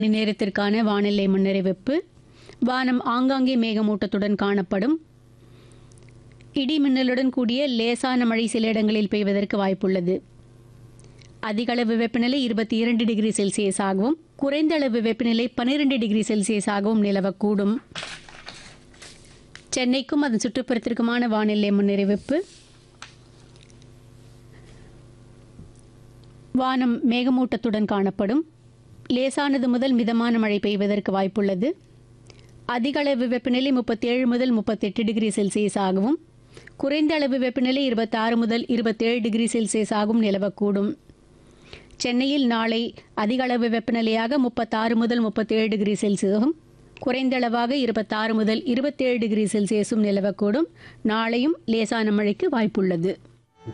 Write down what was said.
மணி நேரத்திற்கான வானிலை முன்னறிவிப்பு வானம் ஆங்காங்கே மேகமூட்டத்துடன் காணப்படும் இடி மின்னலுடன் கூடிய லேசான மழை சில இடங்களில் பெய்வதற்கு வாய்ப்புள்ளது அதிக அளவு வெப்பநிலை இருபத்தி இரண்டு டிகிரி செல்சியஸ் ஆகவும் குறைந்த அளவு வெப்பநிலை பன்னிரெண்டு டிகிரி செல்சியஸ் ஆகவும் நிலவக்கூடும் சென்னைக்கும் அதன் சுற்றுப்புறத்திற்குமான வானிலை முன்னறிவிப்பு வானம் மேகமூட்டத்துடன் காணப்படும் லேசானது முதல் மிதமான மழை பெய்வதற்கு வாய்ப்புள்ளது அதிக அளவு வெப்பநிலை முப்பத்தி ஏழு முதல் முப்பத்தெட்டு டிகிரி செல்சியஸ் ஆகவும் குறைந்த அளவு வெப்பநிலை இருபத்தாறு முதல் இருபத்தேழு டிகிரி செல்சியஸ் ஆகவும் நிலவக்கூடும் சென்னையில் நாளை அதிக அளவு வெப்பநிலையாக முப்பத்தாறு முதல் முப்பத்தேழு டிகிரி செல்சியஸும் குறைந்த அளவாக இருபத்தாறு முதல் இருபத்தேழு டிகிரி செல்சியஸும் நிலவக்கூடும் நாளையும் லேசான மழைக்கு வாய்ப்புள்ளது